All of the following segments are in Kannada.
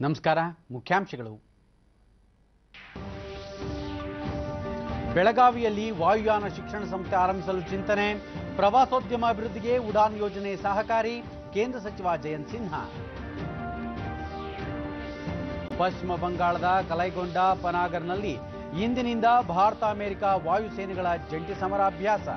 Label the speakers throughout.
Speaker 1: ನಮಸ್ಕಾರ ಮುಖ್ಯಾಂಶಗಳು ಬೆಳಗಾವಿಯಲ್ಲಿ ವಾಯುಯಾನ ಶಿಕ್ಷಣ ಸಂಸ್ಥೆ ಆರಂಭಿಸಲು ಚಿಂತನೆ ಪ್ರವಾಸೋದ್ಯಮ ಅಭಿವೃದ್ಧಿಗೆ ಉಡಾನ್ ಯೋಜನೆ ಸಹಕಾರಿ ಕೇಂದ್ರ ಸಚಿವ ಜಯಂತ್ ಸಿನ್ಹಾ ಪಶ್ಚಿಮ ಬಂಗಾಳದ ಕಲೈಗೊಂಡ ಪನಾಗರ್ನಲ್ಲಿ ಇಂದಿನಿಂದ ಭಾರತ ಅಮೆರಿಕ ವಾಯುಸೇನೆಗಳ ಜಂಟಿ ಸಮರಾಭ್ಯಾಸ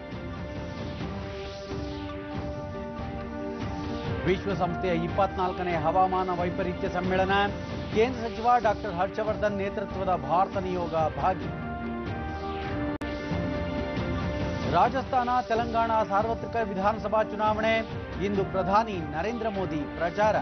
Speaker 1: ವಿಶ್ವಸಂಸ್ಥೆಯ ಇಪ್ಪತ್ನಾಲ್ಕನೇ ಹವಾಮಾನ ವೈಪರೀತ್ಯ ಸಮ್ಮೇಳನ ಕೇಂದ್ರ ಸಚಿವ ಡಾಕ್ಟರ್ ಹರ್ಷವರ್ಧನ್ ನೇತೃತ್ವದ ಭಾರತ ನಿಯೋಗ ಭಾಗಿ ರಾಜಸ್ಥಾನ ತೆಲಂಗಾಣ ಸಾರ್ವತ್ರಿಕ ವಿಧಾನಸಭಾ ಚುನಾವಣೆ ಇಂದು ಪ್ರಧಾನಿ ನರೇಂದ್ರ ಮೋದಿ ಪ್ರಚಾರ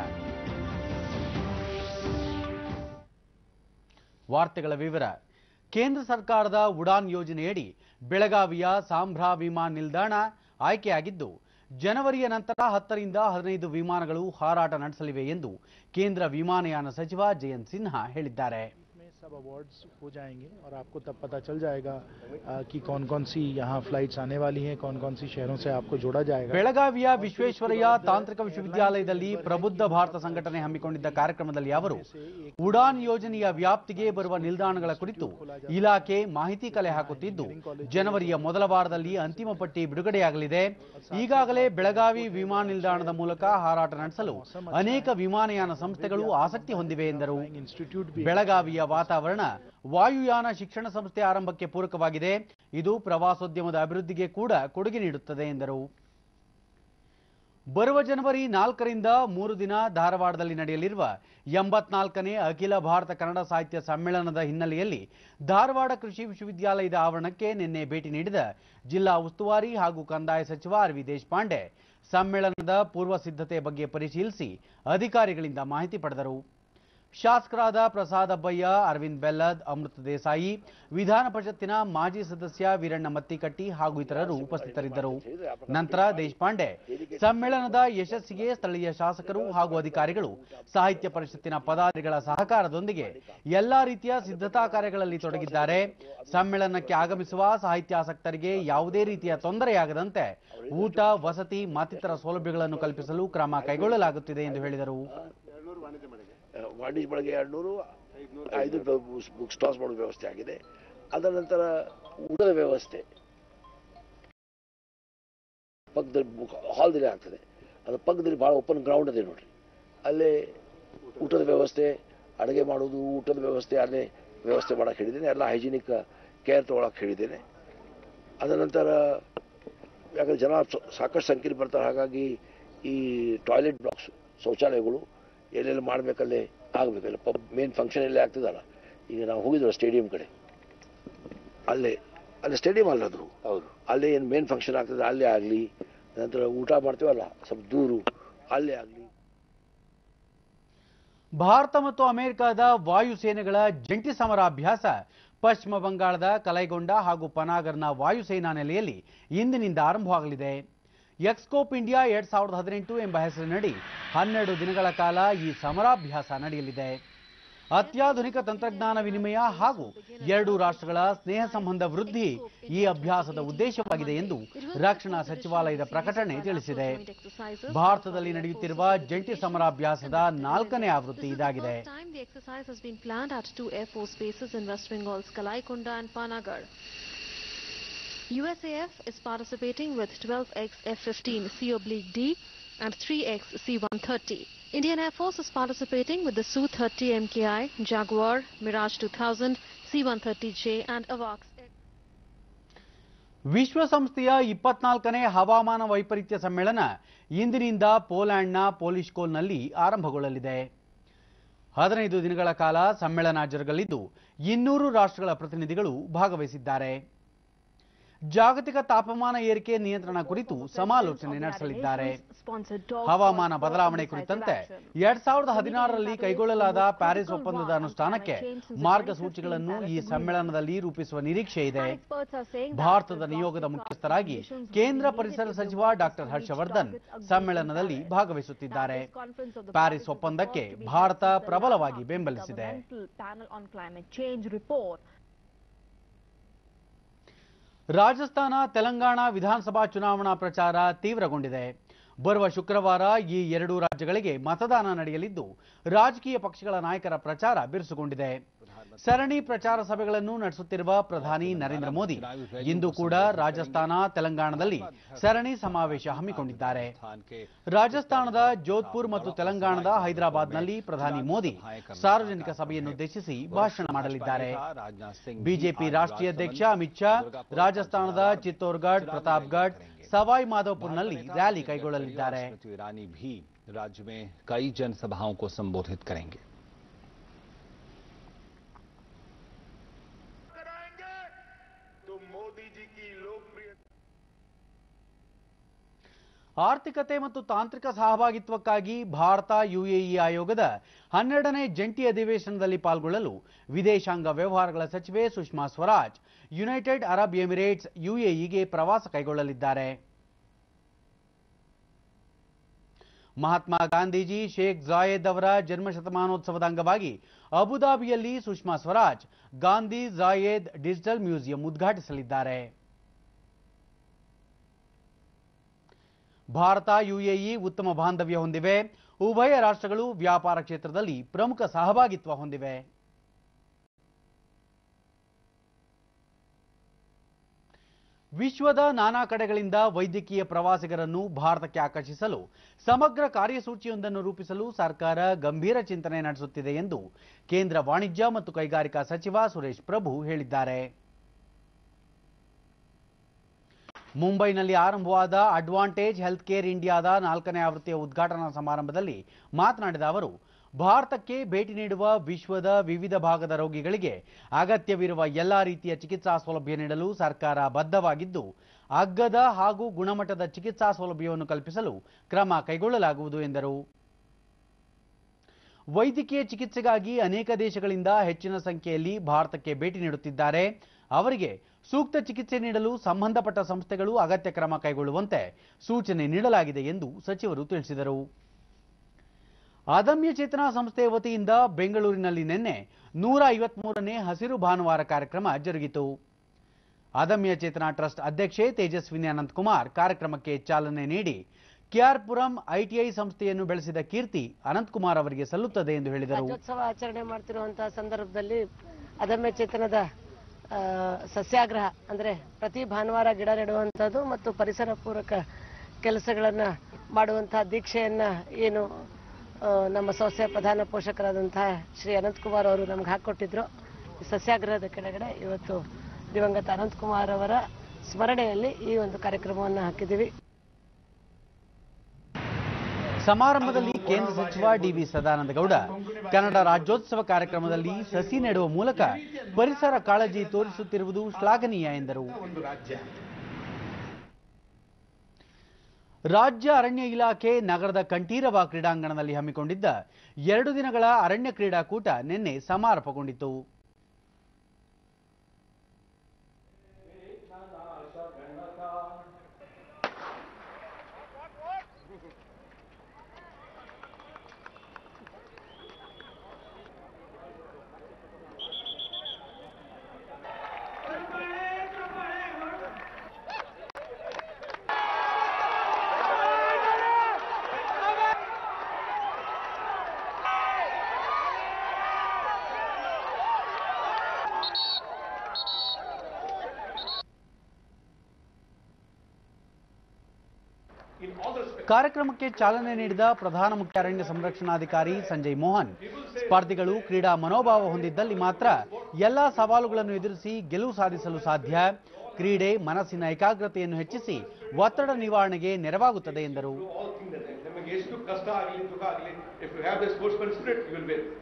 Speaker 1: ವಾರ್ತೆಗಳ ವಿವರ ಕೇಂದ್ರ ಸರ್ಕಾರದ ಉಡಾನ್ ಯೋಜನೆಯಡಿ ಬೆಳಗಾವಿಯ ಸಾಂಭ್ರಾ ವಿಮಾನ ನಿಲ್ದಾಣ ಆಯ್ಕೆಯಾಗಿದ್ದು ಜನವರಿಯ ನಂತರ ಹತ್ತರಿಂದ ಹದಿನೈದು ವಿಮಾನಗಳು ಹಾರಾಟ ನಡೆಸಲಿವೆ ಎಂದು ಕೇಂದ್ರ ವಿಮಾನಯಾನ ಸಚಿವ ಜಯಂತ್ ಸಿನ್ಹಾ ಹೇಳಿದ್ದಾರೆ
Speaker 2: में सब अवार्ड्स हो जाएंगे और आपको तब पता चल जाएगा अ, कि कौन कौन सी यहाँ फ्लाइट्स आने वाली हैं कौन कौन सी शहरों से आपको जोड़ा जाएगा
Speaker 1: ಬೆಳಗಾವಿಯ ವಿಶ್ವೇಶ್ವರಯ್ಯ ತಾಂತ್ರಿಕ ವಿಶ್ವವಿದ್ಯಾಲಯದಲ್ಲಿ ಪ್ರಬುದ್ಧ ಭಾರತ ಸಂಘಟನೆ ಹಮ್ಮಿಕೊಂಡಿದ್ದ ಕಾರ್ಯಕ್ರಮದಲ್ಲಿ ಅವರು ಉಡಾನ್ ಯೋಜನೆಯ ವ್ಯಾಪ್ತಿಗೆ ಬರುವ ನಿಲ್ದಾಣಗಳ ಕುರಿತು ಇಲಾಖೆ ಮಾಹಿತಿ ಕಲೆ ಹಾಕುತ್ತಿದ್ದು ಜನವರಿಯ ಮೊದಲ ವಾರದಲ್ಲಿ ಅಂತಿಮ ಪಟ್ಟಿ ಬಿಡುಗಡೆಯಾಗಲಿದೆ ಈಗಾಗಲೇ ಬೆಳಗಾವಿ ವಿಮಾನ ನಿಲ್ದಾಣದ ಮೂಲಕ ಹಾರಾಟ ನಡೆಸಲು ಅನೇಕ ವಿಮಾನಯಾನ ಸಂಸ್ಥೆಗಳು ಆಸಕ್ತಿ ಹೊಂದಿವೆ ಎಂದರು
Speaker 2: इंस्टीट्यूट भी
Speaker 1: ಬೆಳಗಾವಿಯ ವಾತಾವರಣ ವಾಯುಯಾನ ಶಿಕ್ಷಣ ಸಂಸ್ಥೆ ಆರಂಭಕ್ಕೆ ಪೂರಕವಾಗಿದೆ ಇದು ಪ್ರವಾಸೋದ್ಯಮದ ಅಭಿವೃದ್ಧಿಗೆ ಕೂಡ ಕೊಡುಗೆ ನೀಡುತ್ತದೆ ಎಂದರು ಬರುವ ಜನವರಿ ನಾಲ್ಕರಿಂದ ಮೂರು ದಿನ ಧಾರವಾಡದಲ್ಲಿ ನಡೆಯಲಿರುವ ಎಂಬತ್ನಾಲ್ಕನೇ ಅಖಿಲ ಭಾರತ ಕನ್ನಡ ಸಾಹಿತ್ಯ ಸಮ್ಮೇಳನದ ಹಿನ್ನೆಲೆಯಲ್ಲಿ ಧಾರವಾಡ ಕೃಷಿ ವಿಶ್ವವಿದ್ಯಾಲಯದ ಆವರಣಕ್ಕೆ ನಿನ್ನೆ ಭೇಟಿ ನೀಡಿದ ಜಿಲ್ಲಾ ಉಸ್ತುವಾರಿ ಹಾಗೂ ಕಂದಾಯ ಸಚಿವ ಆರ್ ವಿ ದೇಶಪಾಂಡೆ ಸಮ್ಮೇಳನದ ಪೂರ್ವ ಸಿದ್ಧತೆ ಬಗ್ಗೆ ಪರಿಶೀಲಿಸಿ ಅಧಿಕಾರಿಗಳಿಂದ ಮಾಹಿತಿ ಪಡೆದರು ಶಾಸಕರಾದ ಪ್ರಸಾದ್ ಅಬ್ಬಯ್ಯ ಅರವಿಂದ್ ಬೆಲ್ಲದ್ ಅಮೃತ ದೇಸಾಯಿ ವಿಧಾನ ಪರಿಷತ್ತಿನ ಮಾಜಿ ಸದಸ್ಯ ವೀರಣ್ಣ ಮತ್ತಿಕಟ್ಟಿ ಹಾಗೂ ಇತರರು ಉಪಸ್ಥಿತರಿದ್ದರು ನಂತರ ದೇಶಪಾಂಡೆ ಸಮ್ಮೇಳನದ ಯಶಸ್ಸಿಗೆ ಸ್ಥಳೀಯ ಶಾಸಕರು ಹಾಗೂ ಅಧಿಕಾರಿಗಳು ಸಾಹಿತ್ಯ ಪರಿಷತ್ತಿನ ಪದಾಧಿಗಳ ಸಹಕಾರದೊಂದಿಗೆ ಎಲ್ಲಾ ರೀತಿಯ ಸಿದ್ಧತಾ ಕಾರ್ಯಗಳಲ್ಲಿ ತೊಡಗಿದ್ದಾರೆ ಸಮ್ಮೇಳನಕ್ಕೆ ಆಗಮಿಸುವ ಸಾಹಿತ್ಯಾಸಕ್ತರಿಗೆ ಯಾವುದೇ ರೀತಿಯ ತೊಂದರೆಯಾಗದಂತೆ ಊಟ ವಸತಿ ಮತ್ತಿತರ ಸೌಲಭ್ಯಗಳನ್ನು ಕಲ್ಪಿಸಲು ಕ್ರಮ ಕೈಗೊಳ್ಳಲಾಗುತ್ತಿದೆ ಎಂದು ಹೇಳಿದರು
Speaker 3: ವಾಣಿಜ್ಯ ಬಳಗೆ ಎರಡುನೂರು ಐದು ಬುಕ್ ಸ್ಟಾಲ್ಸ್ ಮಾಡೋ ವ್ಯವಸ್ಥೆ ಆಗಿದೆ ಅದರ ನಂತರ ಊಟದ ವ್ಯವಸ್ಥೆ ಪಕ್ಕದಲ್ಲಿ ಹಾಲ್ದಲ್ಲಿ ಆಗ್ತದೆ ಅದ್ರ ಪಕ್ಕದಲ್ಲಿ ಭಾಳ ಓಪನ್ ಗ್ರೌಂಡ್ ಇದೆ ನೋಡ್ರಿ ಅಲ್ಲೇ ಊಟದ ವ್ಯವಸ್ಥೆ ಅಡುಗೆ ಮಾಡೋದು ಊಟದ ವ್ಯವಸ್ಥೆ ಅಲ್ಲೇ ವ್ಯವಸ್ಥೆ ಮಾಡಕ್ಕೆ ಹೇಳಿದ್ದೇನೆ ಎಲ್ಲ ಹೈಜಿನಿಕ್ ಕೇರ್ ತೊಗೊಳಕ್ಕೆ ಹೇಳಿದ್ದೇನೆ ಅದರ ನಂತರ ಯಾಕಂದ್ರೆ ಜನ ಸ- ಸಾಕಷ್ಟು ಸಂಖ್ಯೆಯಲ್ಲಿ ಬರ್ತಾರೆ ಹಾಗಾಗಿ ಈ ಟಾಯ್ಲೆಟ್ ಬ್ಲಾಕ್ಸ್ ಶೌಚಾಲಯಗಳು ಎಲ್ಲೆಲ್ಲಿ ಮಾಡಬೇಕಲ್ಲೇ ಆಗಬೇಕಲ್ಲ ಪಬ್ ಮೇನ್ ಫಂಕ್ಷನ್ ಎಲ್ಲೇ ಆಗ್ತದಲ್ಲ ಈಗ ನಾವು ಹೋಗಿದ್ವಲ್ಲ ಸ್ಟೇಡಿಯಂ ಕಡೆ ಅಲ್ಲೇ ಅಲ್ಲಿ ಸ್ಟೇಡಿಯಂ ಅಲ್ಲ ಅದು ಹೌದು ಅಲ್ಲೇ ಏನು ಮೇನ್ ಫಂಕ್ಷನ್ ಆಗ್ತದೆ ಅಲ್ಲೇ ಆಗಲಿ ನಂತರ ಊಟ ಮಾಡ್ತೀವಲ್ಲ ಸ್ವಲ್ಪ ದೂರು ಅಲ್ಲೇ ಆಗಲಿ
Speaker 1: ಭಾರತ ಮತ್ತು ಅಮೆರಿಕದ ವಾಯುಸೇನೆಗಳ ಜಂಟಿ ಸಮರಾಭ್ಯಾಸ ಪಶ್ಚಿಮ ಬಂಗಾಳದ ಕಲೈಗೊಂಡ ಹಾಗೂ ಪನಾಗರ್ನ ವಾಯುಸೇನಾ ನೆಲೆಯಲ್ಲಿ ಇಂದಿನಿಂದ ಆರಂಭವಾಗಲಿದೆ ಎಕ್ಸ್ಕೋಪ್ ಇಂಡಿಯಾ ಎರಡ್ ಸಾವಿರದ ಹದಿನೆಂಟು ಎಂಬ ಹೆಸರಿನಡಿ ಹನ್ನೆರಡು ದಿನಗಳ ಕಾಲ ಈ ಸಮರಾಭ್ಯಾಸ ನಡೆಯಲಿದೆ ಅತ್ಯಾಧುನಿಕ ತಂತ್ರಜ್ಞಾನ ವಿನಿಮಯ ಹಾಗೂ ಎರಡು ರಾಷ್ಟ್ರಗಳ ಸ್ನೇಹ ಸಂಬಂಧ ವೃದ್ಧಿ ಈ ಅಭ್ಯಾಸದ ಉದ್ದೇಶವಾಗಿದೆ ಎಂದು ರಕ್ಷಣಾ ಸಚಿವಾಲಯದ ಪ್ರಕಟಣೆ ತಿಳಿಸಿದೆ ಭಾರತದಲ್ಲಿ ನಡೆಯುತ್ತಿರುವ ಜಂಟಿ ಸಮರಾಭ್ಯಾಸದ ನಾಲ್ಕನೇ ಆವೃತ್ತಿ ಇದಾಗಿದೆ
Speaker 4: First time the exercise has been planned at two Air Force bases in West Bengal's Kalaikonda and Panagar. USAF is participating with 12X F-15 C-D and 3X C-130. Indian Air Force is participating with the Su-30 MKI, Jaguar, Mirage 2000, C-130J and AVAX.
Speaker 1: ವಿಶ್ವಸಂಸ್ಥೆಯ ಇಪ್ಪತ್ನಾಲ್ಕನೇ ಹವಾಮಾನ ವೈಪರೀತ್ಯ ಸಮ್ಮೇಳನ ಇಂದಿನಿಂದ ಪೋಲ್ಯಾಂಡ್ನ ಪೋಲಿಶ್ಕೋಲ್ನಲ್ಲಿ ಆರಂಭಗೊಳ್ಳಲಿದೆ ಹದಿನೈದು ದಿನಗಳ ಕಾಲ ಸಮ್ಮೇಳನ ಜರುಗಲಿದ್ದು ಇನ್ನೂರು ರಾಷ್ಟ್ರಗಳ ಪ್ರತಿನಿಧಿಗಳು ಭಾಗವಹಿಸಿದ್ದಾರೆ ಜಾಗತಿಕ ತಾಪಮಾನ ಏರಿಕೆ ನಿಯಂತ್ರಣ ಕುರಿತು ಸಮಾಲೋಚನೆ ನಡೆಸಲಿದ್ದಾರೆ ಹವಾಮಾನ ಬದಲಾವಣೆ ಕುರಿತಂತೆ ಎರಡ್ ಸಾವಿರದ ಹದಿನಾರರಲ್ಲಿ ಕೈಗೊಳ್ಳಲಾದ ಪ್ಯಾರಿಸ್ ಒಪ್ಪಂದದ ಅನುಷ್ಠಾನಕ್ಕೆ ಮಾರ್ಗಸೂಚಿಗಳನ್ನು ಈ ಸಮ್ಮೇಳನದಲ್ಲಿ ರೂಪಿಸುವ ನಿರೀಕ್ಷೆ ಇದೆ ಭಾರತದ ನಿಯೋಗದ ಮುಖ್ಯಸ್ಥರಾಗಿ ಕೇಂದ್ರ ಪರಿಸರ ಸಚಿವ ಡಾಕ್ಟರ್ ಹರ್ಷವರ್ಧನ್ ಸಮ್ಮೇಳನದಲ್ಲಿ ಭಾಗವಹಿಸುತ್ತಿದ್ದಾರೆ ಪ್ಯಾರಿಸ್ ಒಪ್ಪಂದಕ್ಕೆ ಭಾರತ ಪ್ರಬಲವಾಗಿ ಬೆಂಬಲಿಸಿದೆ
Speaker 5: panel on climate change report
Speaker 1: Rajasthan Telangana ವಿಧಾನಸಭಾ ಚುನಾವಣಾ ಪ್ರಚಾರ ತೀವ್ರಗೊಂಡಿದೆ ಬರುವ ಶುಕ್ರವಾರ ಈ ಎರಡೂ ರಾಜ್ಯಗಳಿಗೆ ಮತದಾನ ನಡೆಯಲಿದ್ದು ರಾಜಕೀಯ ಪಕ್ಷಗಳ ನಾಯಕರ ಪ್ರಚಾರ ಬಿರುಸುಗೊಂಡಿದೆ ಸರಣಿ ಪ್ರಚಾರ ಸಭೆಗಳನ್ನು ನಡೆಸುತ್ತಿರುವ ಪ್ರಧಾನಿ ನರೇಂದ್ರ ಮೋದಿ ಇಂದು ಕೂಡ ರಾಜಸ್ಥಾನ ತೆಲಂಗಾಣದಲ್ಲಿ ಸರಣಿ ಸಮಾವೇಶ ಹಮ್ಮಿಕೊಂಡಿದ್ದಾರೆ ರಾಜಸ್ಥಾನದ ಜೋಧ್ಪುರ್ ಮತ್ತು ತೆಲಂಗಾಣದ ಹೈದರಾಬಾದ್ನಲ್ಲಿ ಪ್ರಧಾನಿ ಮೋದಿ ಸಾರ್ವಜನಿಕ ಸಭೆಯನ್ನುದ್ದೇಶಿಸಿ ಭಾಷಣ ಮಾಡಲಿದ್ದಾರೆ ಬಿಜೆಪಿ ರಾಷ್ಟ್ರೀಯ ಅಧ್ಯಕ್ಷ ಅಮಿತ್ ಶಾ ರಾಜಸ್ಥಾನದ ಚಿತ್ತೋರ್ಗಢ್ ಪ್ರತಾಪ್ಗಢ್ ಸವಾಯ್ ಮಾಧೋಪುರ್ನಲ್ಲಿ ರ್ಯಾಲಿ ಕೈಗೊಳ್ಳಲಿದ್ದಾರೆ
Speaker 6: स्मृति ईरानी भी राज्य में कई जनसभाओं को संबोधित करेंगे
Speaker 7: कराएंगे तो मोदी जी की लोकप्रिय
Speaker 1: ಆರ್ಥಿಕತೆ ಮತ್ತು ತಾಂತ್ರಿಕ ಸಹಭಾಗಿತ್ವಕ್ಕಾಗಿ ಭಾರತ ಯುಎಇ ಆಯೋಗದ ಹನ್ನೆರಡನೇ ಜಂಟಿ ಅಧಿವೇಶನದಲ್ಲಿ ಪಾಲ್ಗೊಳ್ಳಲು ವಿದೇಶಾಂಗ ವ್ಯವಹಾರಗಳ ಸಚಿವೆ Sushma Swaraj United Arab Emirates ಯುಎಇಗೆ ಪ್ರವಾಸ ಕೈಗೊಳ್ಳಲಿದ್ದಾರೆ ಮಹಾತ್ಮ ಗಾಂಧೀಜಿ ಶೇಖ್ ಜಾಯೆದ್ ಅವರ ಜನ್ಮ ಶತಮಾನೋತ್ಸವದ ಅಂಗವಾಗಿ ಅಬುದಾಬಿಯಲ್ಲಿ Sushma Swaraj Gandhi Zayed digital museum ಉದ್ಘಾಟಿಸಲಿದ್ದಾರೆ ಭಾರತ ಯುಎಇ ಉತ್ತಮ ಬಾಂಧವ್ಯ ಹೊಂದಿವೆ ಉಭಯ ರಾಷ್ಟ್ರಗಳು ವ್ಯಾಪಾರ ಕ್ಷೇತ್ರದಲ್ಲಿ ಪ್ರಮುಖ ಸಹಭಾಗಿತ್ವ ಹೊಂದಿವೆ ವಿಶ್ವದ ನಾನಾ ಕಡೆಗಳಿಂದ ವೈದ್ಯಕೀಯ ಪ್ರವಾಸಿಗರನ್ನು ಭಾರತಕ್ಕೆ ಆಕರ್ಷಿಸಲು ಸಮಗ್ರ ಕಾರ್ಯಸೂಚಿಯೊಂದನ್ನು ರೂಪಿಸಲು ಸರ್ಕಾರ ಗಂಭೀರ ಚಿಂತನೆ ನಡೆಸುತ್ತಿದೆ ಎಂದು ಕೇಂದ್ರ ವಾಣಿಜ್ಯ ಮತ್ತು ಕೈಗಾರಿಕಾ ಸಚಿವ ಸುರೇಶ್ ಪ್ರಭು ಹೇಳಿದ್ದಾರೆ ಮುಂಬೈನಲ್ಲಿ ಆರಂಭವಾದ ಅಡ್ವಾಂಟೇಜ್ ಹೆಲ್ತ್ ಕೇರ್ ಇಂಡಿಯಾದ ನಾಲ್ಕನೇ ಆವೃತ್ತಿಯ ಉದ್ಘಾಟನಾ ಸಮಾರಂಭದಲ್ಲಿ ಮಾತನಾಡಿದ ಅವರು ಭಾರತಕ್ಕೆ ಭೇಟಿ ನೀಡುವ ವಿಶ್ವದ ವಿವಿಧ ಭಾಗದ ರೋಗಿಗಳಿಗೆ ಅಗತ್ಯವಿರುವ ಎಲ್ಲಾ ರೀತಿಯ ಚಿಕಿತ್ಸಾ ಸೌಲಭ್ಯ ನೀಡಲು ಸರ್ಕಾರ ಬದ್ಧವಾಗಿದ್ದು ಅಗ್ಗದ ಹಾಗೂ ಗುಣಮಟ್ಟದ ಚಿಕಿತ್ಸಾ ಸೌಲಭ್ಯವನ್ನು ಕಲ್ಪಿಸಲು ಕ್ರಮ ಕೈಗೊಳ್ಳಲಾಗುವುದು ಎಂದರು ವೈದ್ಯಕೀಯ ಚಿಕಿತ್ಸೆಗಾಗಿ ಅನೇಕ ದೇಶಗಳಿಂದ ಹೆಚ್ಚಿನ ಸಂಖ್ಯೆಯಲ್ಲಿ ಭಾರತಕ್ಕೆ ಭೇಟಿ ನೀಡುತ್ತಿದ್ದಾರೆ ಅವರಿಗೆ ಸೂಕ್ತ ಚಿಕಿತ್ಸೆ ನೀಡಲು ಸಂಬಂಧಪಟ್ಟ ಸಂಸ್ಥೆಗಳು ಅಗತ್ಯ ಕ್ರಮ ಕೈಗೊಳ್ಳುವಂತೆ ಸೂಚನೆ ನೀಡಲಾಗಿದೆ ಎಂದು ಸಚಿವರು ತಿಳಿಸಿದರು ಅದಮ್ಯ ಚೇತನ ಸಂಸ್ಥೆ ವತಿಯಿಂದ ಬೆಂಗಳೂರಿನಲ್ಲಿ ನಿನ್ನೆ ನೂರ ಐವತ್ಮೂರನೇ ಹಸಿರು ಭಾನುವಾರ ಕಾರ್ಯಕ್ರಮ ಜರುಗಿತು ಅದಮ್ಯ ಚೇತನ ಟ್ರಸ್ಟ್ ಅಧ್ಯಕ್ಷೆ ತೇಜಸ್ವಿನಿ ಅನಂತಕುಮಾರ್ ಕಾರ್ಯಕ್ರಮಕ್ಕೆ ಚಾಲನೆ ನೀಡಿ ಕೆಆರ್ಪುರಂ ಐಟಿಐ ಸಂಸ್ಥೆಯನ್ನು ಬೆಳೆಸಿದ ಕೀರ್ತಿ ಅನಂತಕುಮಾರ್ ಅವರಿಗೆ ಸಲ್ಲುತ್ತದೆ ಎಂದು ಹೇಳಿದರು
Speaker 8: ರಾಜ್ಯೋತ್ಸವ ಆಚರಣೆ ಮಾಡ್ತಿರುವಂತಹ ಸಂದರ್ಭದಲ್ಲಿ ಅದಮ್ಯ ಚೇತನದ ಆ, ಸಸ್ಯಾಗ್ರಹ ಅಂದ್ರೆ ಪ್ರತಿ ಭಾನುವಾರ ಗಿಡ ನೆಡುವಂಥದ್ದು ಮತ್ತು ಪರಿಸರ ಪೂರಕ ಕೆಲಸಗಳನ್ನ ಮಾಡುವಂತಹ ದೀಕ್ಷೆಯನ್ನ ಏನು ಆ, ನಮ್ಮ ಸಂಸ್ಥೆಯ ಪ್ರಧಾನ ಪೋಷಕರಾದಂತಹ ಶ್ರೀ ಅನಂತಕುಮಾರ್ ಅವರು ನಮ್ಗೆ ಹಾಕೊಟ್ಟಿದ್ರು ಈ ಸಸ್ಯಾಗ್ರಹದ ಕೆಳಗಡೆ ಇವತ್ತು ದಿವಂಗತ ಅನಂತಕುಮಾರ್ ಅವರ ಸ್ಮರಣೆಯಲ್ಲಿ ಈ ಒಂದು ಕಾರ್ಯಕ್ರಮವನ್ನು ಹಾಕಿದ್ದೀವಿ
Speaker 1: ಸಮಾರಂಭದಲ್ಲಿ ಕೇಂದ್ರ ಸಚಿವ ಡಿವಿ ಸದಾನಂದ ಗೌಡ ಕನ್ನಡ ರಾಜ್ಯೋತ್ಸವ ಕಾರ್ಯಕ್ರಮದಲ್ಲಿ ಸಸಿ ನೆಡುವ ಮೂಲಕ ಪರಿಸರ ಕಾಳಜಿ ತೋರಿಸುತ್ತಿರುವುದು ಶ್ಲಾಘನೀಯ ಎಂದರು ರಾಜ್ಯ ಅರಣ್ಯ ಇಲಾಖೆ ನಗರದ ಕಂಠೀರವ ಕ್ರೀಡಾಂಗಣದಲ್ಲಿ ಹಮ್ಮಿಕೊಂಡಿದ್ದ ಎರಡು ದಿನಗಳ ಅರಣ್ಯ ಕ್ರೀಡಾಕೂಟ ನಿನ್ನೆ ಸಮಾರೋಪಗೊಂಡಿತು ಕಾರ್ಯಕ್ರಮಕ್ಕೆ ಚಾಲನೆ ನೀಡಿದ ಪ್ರಧಾನ ಮುಖ್ಯ ಅರಣ್ಯ ಸಂರಕ್ಷಣಾಧಿಕಾರಿ ಸಂಜಯ್ ಮೋಹನ್ ಸ್ಪರ್ಧಿಗಳು ಕ್ರೀಡಾ ಮನೋಭಾವ ಹೊಂದಿದ್ದಲ್ಲಿ ಮಾತ್ರ ಎಲ್ಲಾ ಸವಾಲುಗಳನ್ನು ಎದುರಿಸಿ ಗೆಲುವು ಸಾಧಿಸಲು ಸಾಧ್ಯ ಕ್ರೀಡೆ ಮನಸ್ಸಿನ ಏಕಾಗ್ರತೆಯನ್ನು ಹೆಚ್ಚಿಸಿ ಒತ್ತಡ ನಿವಾರಣೆಗೆ ನೆರವಾಗುತ್ತದೆ ಎಂದರು
Speaker 7: all think that ನಮಗೆ ಎಷ್ಟು ಕಷ್ಟ ಆಗಲಿ ದುಃಖ ಆಗಲಿ if you have the sportsman spirit you will win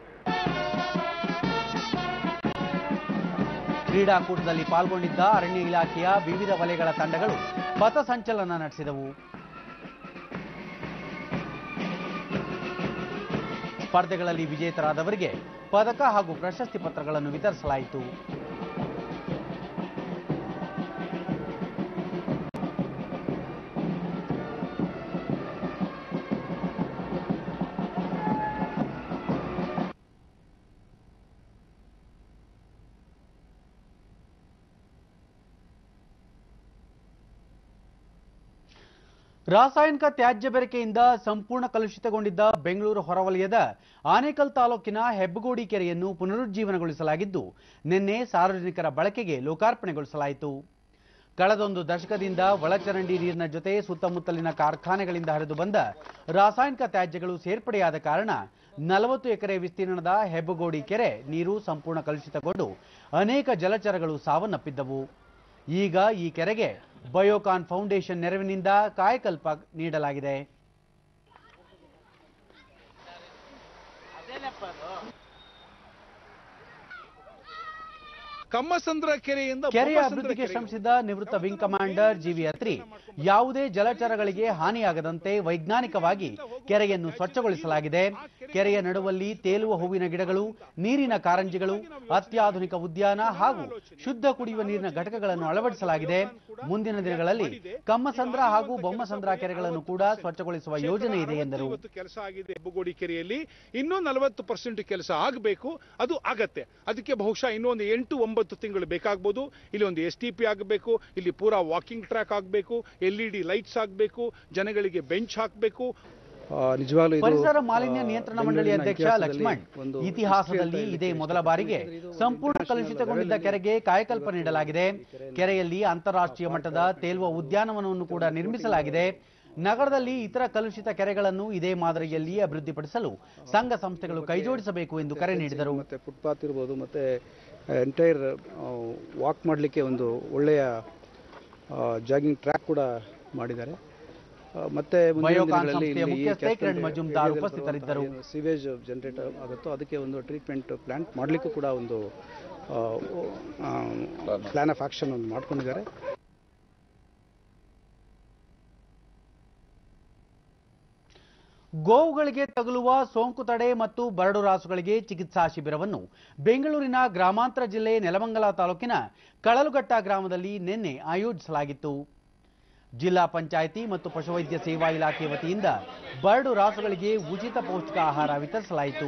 Speaker 1: ಕ್ರೀಡಾಕೂಟದಲ್ಲಿ ಪಾಲ್ಗೊಂಡಿದ್ದ ಅರಣ್ಯ ಇಲಾಖೆಯ ವಿವಿಧ ವಲಯಗಳ ತಂಡಗಳು ಪಥಸಂಚಲನ ನಡೆಸಿದವು ಸ್ಪರ್ಧೆಗಳಲ್ಲಿ ವಿಜೇತರಾದವರಿಗೆ ಪದಕ ಹಾಗೂ ಪ್ರಶಸ್ತಿ ಪತ್ರಗಳನ್ನು ವಿತರಿಸಲಾಯಿತು ರಾಸಾಯನಿಕ ತ್ಯಾಜ್ಯ ಬೆರಕೆಯಿಂದ ಸಂಪೂರ್ಣ ಕಲುಷಿತಗೊಂಡಿದ್ದ ಬೆಂಗಳೂರು ಹೊರವಲಯದ ಆನೇಕಲ್ ತಾಲೂಕಿನ ಹೆಬ್ಬಗೋಡಿ ಕೆರೆಯನ್ನು ಪುನರುಜ್ಜೀವನಗೊಳಿಸಲಾಗಿದ್ದು ನಿನ್ನೆ ಸಾರ್ವಜನಿಕರ ಬಳಕೆಗೆ ಲೋಕಾರ್ಪಣೆಗೊಳಿಸಲಾಯಿತು ಕಳೆದೊಂದು ದಶಕದಿಂದ ಒಳಚರಂಡಿ ನೀರಿನ ಜೊತೆ ಸುತ್ತಮುತ್ತಲಿನ ಕಾರ್ಖಾನೆಗಳಿಂದ ಹರಿದು ಬಂದ ರಾಸಾಯನಿಕ ತ್ಯಾಜ್ಯಗಳು ಸೇರ್ಪಡೆಯಾದ ಕಾರಣ ನಲವತ್ತು ಎಕರೆ ವಿಸ್ತೀರ್ಣದ ಹೆಬ್ಬಗೋಡಿ ಕೆರೆ ನೀರು ಸಂಪೂರ್ಣ ಕಲುಷಿತಗೊಂಡು ಅನೇಕ ಜಲಚರಗಳು ಸಾವನ್ನಪ್ಪಿದ್ದವು ಈಗ ಈ ಕೆರೆಗೆ ಬಯೋಕಾನ್ ಫೌಂಡೇಶನ್ ನೆರವಿನಿಂದ ಕಾಯಕಲ್ಪ ನೀಡಲಾಗಿದೆ
Speaker 9: ಕಮ್ಮಸಂದ್ರ ಕೆರೆಯಿಂದ
Speaker 1: ಕೆರೆಯ
Speaker 9: ಬೊಮ್ಮಸಂದ್ರ
Speaker 1: ಅಭಿವೃದ್ಧಿಗೆ
Speaker 9: ಕೆರೆಗೆ
Speaker 1: ಶ್ರಮಿಸಿದ ನಿವೃತ್ತ ವಿಂಗ್ ಕಮಾಂಡರ್ ಜಿವಿ ಅತ್ರಿ ಯಾವುದೇ ಜಲಚರಗಳಿಗೆ ಹಾನಿಯಾಗದಂತೆ ವೈಜ್ಞಾನಿಕವಾಗಿ ಕೆರೆಯನ್ನು ಸ್ವಚ್ಛಗೊಳಿಸಲಾಗಿದೆ ಕೆರೆಯ ನಡುವಲ್ಲಿ ತೇಲುವ ಹೂವಿನ ಗಿಡಗಳು ನೀರಿನ ಕಾರಂಜಿಗಳು ಅತ್ಯಾಧುನಿಕ ಉದ್ಯಾನ ಹಾಗೂ ಶುದ್ಧ ಕುಡಿಯುವ ನೀರಿನ ಘಟಕಗಳನ್ನು ಅಳವಡಿಸಲಾಗಿದೆ ಮುಂದಿನ ದಿನಗಳಲ್ಲಿ ಕಮ್ಮಸಂದ್ರ ಹಾಗೂ ಬೊಮ್ಮಸಂದ್ರ ಕೆರೆಗಳನ್ನು ಕೂಡ ಸ್ವಚ್ಛಗೊಳಿಸುವ ಯೋಜನೆ ಇದೆ ಎಂದರು
Speaker 9: ಇವತ್ತು ಕೆಲಸ ಆಗಿದೆ ಹೆಬ್ಬಗೋಡಿ ಕೆರೆಯಲ್ಲಿ ಇನ್ನೂ ನಲವತ್ತು ಪರ್ಸೆಂಟ್ ಕೆಲಸ ಆಗಬೇಕು ಅದು ಆಗತ್ತೆ ಅದಕ್ಕೆ ಬಹುಶಃ ಇನ್ನೊಂದು ಎಂಟು ಒಂಬತ್ತು ತಿಂಗಳು ಬೇಕಾಗ್ಬೋದು ಇಲ್ಲಿ ಒಂದು ಎಸ್ ಟಿ ಪಿ ಆಗಬೇಕು ಇಲ್ಲಿ ಪೂರಾ ವಾಕಿಂಗ್ ಟ್ರ್ಯಾಕ್ ಆಗಬೇಕು ಎಲ್ ಇ ಡಿ ಲೈಟ್ಸ್ ಆಗಬೇಕು ಜನಗಳಿಗೆ ಬೆಂಚ್ ಹಾಕಬೇಕು
Speaker 10: ನಿಜವಾಗ್ಲೂ ಇದು,
Speaker 1: ಪರಿಸರ ಮಾಲಿನ್ಯ
Speaker 10: ಆ,
Speaker 1: ನಿಯಂತ್ರಣ ಮಂಡಳಿ
Speaker 10: ಬೆಂಗಳೂರಿನ
Speaker 1: ಅಧ್ಯಕ್ಷ
Speaker 10: ಇತಿಹಾಸದಲ್ಲಿ
Speaker 1: ಲಕ್ಷ್ಮಣ್
Speaker 10: ಒಂದು
Speaker 1: ಇತಿಹಾಸದಲ್ಲಿ
Speaker 10: history ಅಂತ
Speaker 1: ಇದೇ
Speaker 10: ಹೇಳಲಿಕ್ಕೆ
Speaker 1: ಮೊದಲ ಬಾರಿಗೆ
Speaker 10: ಇಷ್ಟಪಡ್ತೀನಿ. ಇದು ಒಂದು
Speaker 1: ಸಂಪೂರ್ಣ
Speaker 10: international
Speaker 1: ಕಲುಷಿತಗೊಂಡಿದ್ದ
Speaker 10: level
Speaker 1: ಕೆರೆಗೆ ಕಾಯಕಲ್ಪ ನೀಡಲಾಗಿದೆ ಕೆರೆಯಲ್ಲಿ ಅಂತಾರಾಷ್ಟ್ರೀಯ ಮಟ್ಟದ ತೇಲುವ ಉದ್ಯಾನವನವನ್ನು ಕೂಡ ನಿರ್ಮಿಸಲಾಗಿದೆ ನಗರದಲ್ಲಿ ಇತರ ಕಲುಷಿತ ಕೆರೆಗಳನ್ನು ಇದೇ ಮಾದರಿಯಲ್ಲಿ ಅಭಿವೃದ್ಧಿಪಡಿಸಲು ಸಂಘ ಸಂಸ್ಥೆಗಳು ಕೈಜೋಡಿಸಬೇಕು ಎಂದು ಕರೆ ನೀಡಿದರು
Speaker 10: ಮತ್ತೆ ಫುಟ್ಪಾತ್ ಇರ್ಬೋದು ಮತ್ತೆ ಎಂಟೈರ್ ವಾಕ್ ಮಾಡಲಿಕ್ಕೆ ಒಂದು ಒಳ್ಳೆಯ ಜಾಗಿಂಗ್ ಟ್ರ್ಯಾಕ್ ಕೂಡ ಮಾಡಿದ್ದಾರೆ ಆ, ಮತ್ತೆ ಮುಂದಿನ
Speaker 1: ಬಯೋಕಾನ್
Speaker 10: ದಿನಗಳಲ್ಲಿ
Speaker 1: ಸಂಸ್ಥೆಯ
Speaker 10: ಇಲ್ಲಿ ಈ
Speaker 1: ಮುಖ್ಯಸ್ಥೆ
Speaker 10: catchment
Speaker 1: ಕಿರಣ್ ಮಜುಮ್ದಾರ್
Speaker 10: areaದಲ್ಲಿ
Speaker 1: ಉಪಸ್ಥಿತರಿದ್ದರು.
Speaker 10: ಬರುವಂತಹ ಏನು ಸಿವೇಜ್ ಜನರೇಟ್ ಆಗುತ್ತೋ ಅದಕ್ಕೆ ಒಂದು ಟ್ರೀಟ್ಮೆಂಟ್ ಪ್ಲಾಂಟ್ ಮಾಡಲಿಕ್ಕೂ ಕೂಡ ಒಂದು ಪ್ಲಾನ್ ಆಫ್ ಆಕ್ಷನ್ ಒಂದು ಮಾಡ್ಕೊಂಡಿದ್ದಾರೆ
Speaker 1: ಗೋವುಗಳಿಗೆ ತಗುಲುವ ಸೋಂಕು ತಡೆ ಮತ್ತು ಬರಡು ರಾಸುಗಳಿಗೆ ಚಿಕಿತ್ಸಾ ಶಿಬಿರವನ್ನು ಬೆಂಗಳೂರಿನ ಗ್ರಾಮಾಂತರ ಜಿಲ್ಲೆ ನೆಲಮಂಗಲ ತಾಲೂಕಿನ ಕಳಲುಘಟ್ಟ ಗ್ರಾಮದಲ್ಲಿ ನಿನ್ನೆ ಆಯೋಜಿಸಲಾಗಿತ್ತು ಜಿಲ್ಲಾ ಪಂಚಾಯಿತಿ ಮತ್ತು ಪಶುವೈದ್ಯ ಸೇವಾ ಇಲಾಖೆ ವತಿಯಿಂದ ಬರಡು ರಾಸುಗಳಿಗೆ ಉಚಿತ ಪೌಷ್ಟಿಕ ಆಹಾರ ವಿತರಿಸಲಾಯಿತು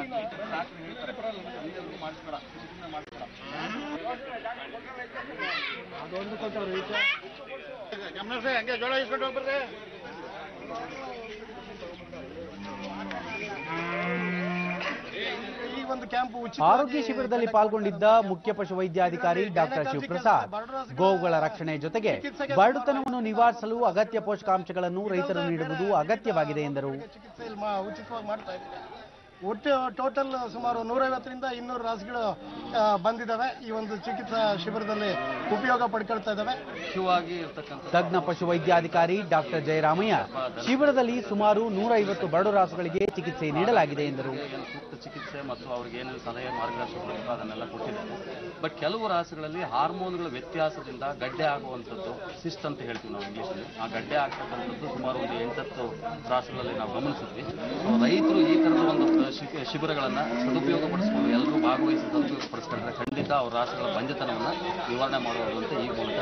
Speaker 1: ಆರೋಗ್ಯ ಶಿಬಿರದಲ್ಲಿ ಪಾಲ್ಗೊಂಡಿದ್ದ ಮುಖ್ಯ ಪಶುವೈದ್ಯಾಧಿಕಾರಿ ಡಾಕ್ಟರ್ ಶಿವಪ್ರಸಾದ್ ಗೋವುಗಳ ರಕ್ಷಣೆ ಜೊತೆಗೆ ಬರಡುತನವನ್ನು ನಿವಾರಿಸಲು ಅಗತ್ಯ ಪೋಷಕಾಂಶಗಳನ್ನು ರೈತರು ನೀಡುವುದು ಅಗತ್ಯವಾಗಿದೆ ಎಂದರು
Speaker 11: ಚಿಕಿತ್ಸೆ ಇಲ್ಲಿ ಮಾ- ಉಚಿತವಾಗಿ ಮಾಡ್ತಾ ಇದ್ದೀವಿ ಒಟ್ಟು ಟೋಟಲ್ ಸುಮಾರು ನೂರೈವತ್ತರಿಂದ ಇನ್ನೂರು ರಾಸುಗಳು ಆ, ಬಂದಿದ್ದಾವೆ ಈ ಒಂದು ಚಿಕಿತ್ಸಾ ಶಿಬಿರದಲ್ಲಿ ಉಪಯೋಗ ಪಡ್ಕೊಳ್ತಾ ಇದ್ದಾವೆ
Speaker 1: ತಜ್ಞ ಪಶುವೈದ್ಯಾಧಿಕಾರಿ ಡಾಕ್ಟರ್ ಜಯರಾಮಯ್ಯ ಶಿಬಿರದಲ್ಲಿ ಸುಮಾರು ನೂರ ಐವತ್ತು ಬರಡು ರಾಸುಗಳಿಗೆ ಚಿಕಿತ್ಸೆ ನೀಡಲಾಗಿದೆ ಎಂದರು
Speaker 12: ಸೂಕ್ತ ಚಿಕಿತ್ಸೆ ಮತ್ತು ಅವ್ರಿಗೆ ಏನೇನು ಸಲಹೆ ಮಾರ್ಗದರ್ಶನ ಬೇಕೋ ಅದನ್ನೆಲ್ಲ ಕೊಟ್ಟಿದ್ದಾರೆ ಬಟ್ ಕೆಲವು ರಾಸುಗಳಲ್ಲಿ ಹಾರ್ಮೋನ್ಗಳ ವ್ಯತ್ಯಾಸದಿಂದ ಗಡ್ಡೆ ಆಗುವಂಥದ್ದು ಸಿಸ್ಟ್ ಅಂತ ಹೇಳ್ತೀವಿ ನಾವು ಇಂಗ್ಲೀಷಲ್ಲಿ ಆ ಗಡ್ಡೆ ಆಗ್ತಕ್ಕಂಥದ್ದು ಸುಮಾರು ಒಂದು ಎಂಟತ್ತು ರಾಸುಗಳಲ್ಲಿ ನಾವು ಗಮನಿಸಿದ್ವಿ ಸೊ ರೈತರು ಈ ಥರದ ಒಂದು ಶಿ- ಶಿಬಿರಗಳನ್ನು ಸದುಪಯೋಗ ಪಡಿಸ್ಕೊಂಡು ಎಲ್ಲರೂ ಭಾಗವಹಿಸಿ ಸದುಪಯೋಗ ಪಡಿಸ್ಕೊಂಡ್ರೆ ಖಂಡಿತ ಅವ್ರ ರಾಸುಗಳ ಬಂಜತನವನ್ನು ನಿವಾರಣೆ ಮಾಡಬಹುದು ಅಂತ ಈ ಮೂಲಕ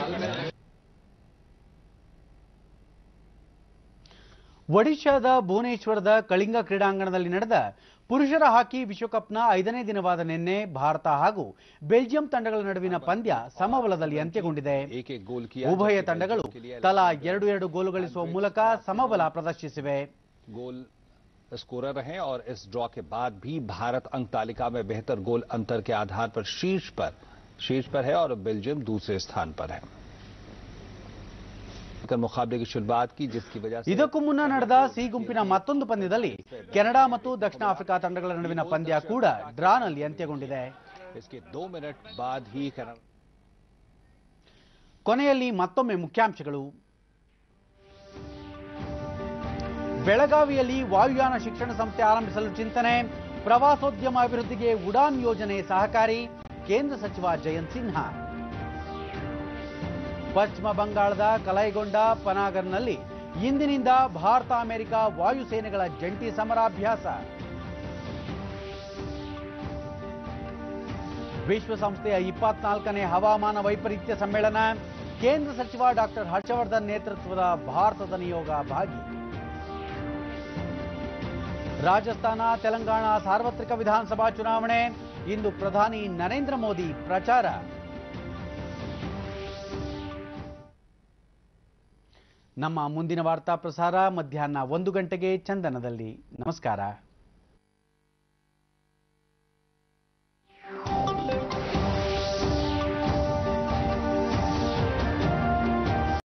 Speaker 1: ಒಡಿಶಾದ ಭುವನೇಶ್ವರದ ಕಳಿಂಗ ಕ್ರೀಡಾಂಗಣದಲ್ಲಿ ನಡೆದ ಪುರುಷರ ಹಾಕಿ ವಿಶ್ವಕಪ್ನ ಐದನೇ ದಿನವಾದ ನಿನ್ನೆ ಭಾರತ ಹಾಗೂ ಬೆಲ್ಜಿಯಂ ತಂಡಗಳ ನಡುವಿನ ಪಂದ್ಯ ಸಮಬಲದಲ್ಲಿ ಅಂತ್ಯಗೊಂಡಿದೆ
Speaker 6: एक एक गोल किया
Speaker 1: ಉಭಯ
Speaker 6: जबकि
Speaker 1: ತಂಡಗಳು
Speaker 6: बेल्जियम के लिए
Speaker 1: ತಲಾ ಎರಡು ಎರಡು ಗೋಲು ಗಳಿಸುವ ಮೂಲಕ ಸಮಬಲ ಪ್ರದರ್ಶಿಸಿವೆ
Speaker 6: गोल स्कोरर रहे और इस ड्रॉ के बाद भी भारत अंक तालिका में बेहतर गोल अंतर के आधार पर शीर्ष पर शीर्ष पर है और बेल्जियम दूसरे स्थान पर है कर मुकाबले की शुरुआत की जिसकी वजह से
Speaker 1: ಇದಕ್ಕೂ ಮುನ್ನ ನಡೆದ ಸಿ ಗುಂಪಿನ ಮತ್ತೊಂದು ಪಂದ್ಯದಲ್ಲಿ ಕೆನಡಾ ಮತ್ತು ದಕ್ಷಿಣ ಆಫ್ರಿಕಾ ತಂಡಗಳ ನಡುವಿನ ಪಂದ್ಯ ಕೂಡ ಡ್ರಾನಲ್ಲಿ ಅಂತ್ಯಗೊಂಡಿದೆ
Speaker 6: इसके दो मिनट बाद ही कनाडा
Speaker 1: ಕೊನೆಯಲ್ಲಿ ಮತ್ತೊಮ್ಮೆ ಮುಖ್ಯಾಂಶಗಳು ಬೆಳಗಾವಿಯಲ್ಲಿ ವಾಯುಯಾನ ಶಿಕ್ಷಣ ಸಂಸ್ಥೆ ಆರಂಭಿಸಲು ಚಿಂತನೆ ಪ್ರವಾಸೋದ್ಯಮ ಅಭಿವೃದ್ಧಿಗೆ ಉಡಾನ್ ಯೋಜನೆ ಸಹಕಾರಿ ಕೇಂದ್ರ ಸಚಿವ ಜಯಂತ್ ಸಿನ್ಹಾ ಪಶ್ಚಿಮ ಬಂಗಾಳದ ಕಲೈಗೊಂಡ ಪನಾಗರ್ನಲ್ಲಿ ಇಂದಿನಿಂದ ಭಾರತ ಅಮೆರಿಕ ವಾಯುಸೇನೆಗಳ ಜಂಟಿ ಸಮರಾಭ್ಯಾಸ ವಿಶ್ವಸಂಸ್ಥೆಯ ಇಪ್ಪತ್ನಾಲ್ಕನೇ ಹವಾಮಾನ ವೈಪರೀತ್ಯ ಸಮ್ಮೇಳನ ಕೇಂದ್ರ ಸಚಿವ ಡಾಕ್ಟರ್ ಹರ್ಷವರ್ಧನ್ ನೇತೃತ್ವದ ಭಾರತದ ನಿಯೋಗ ಭಾಗಿ ರಾಜಸ್ಥಾನ ತೆಲಂಗಾಣ ಸಾರ್ವತ್ರಿಕ ವಿಧಾನಸಭಾ ಚುನಾವಣೆ ಇಂದು ಪ್ರಧಾನಿ ನರೇಂದ್ರ ಮೋದಿ ಪ್ರಚಾರ ನಮ್ಮ ಮುಂದಿನ ವಾರ್ತಾ ಪ್ರಸಾರ ಮಧ್ಯಾಹ್ನ ಒಂದು ಗಂಟೆಗೆ ಚಂದನದಲ್ಲಿ ನಮಸ್ಕಾರ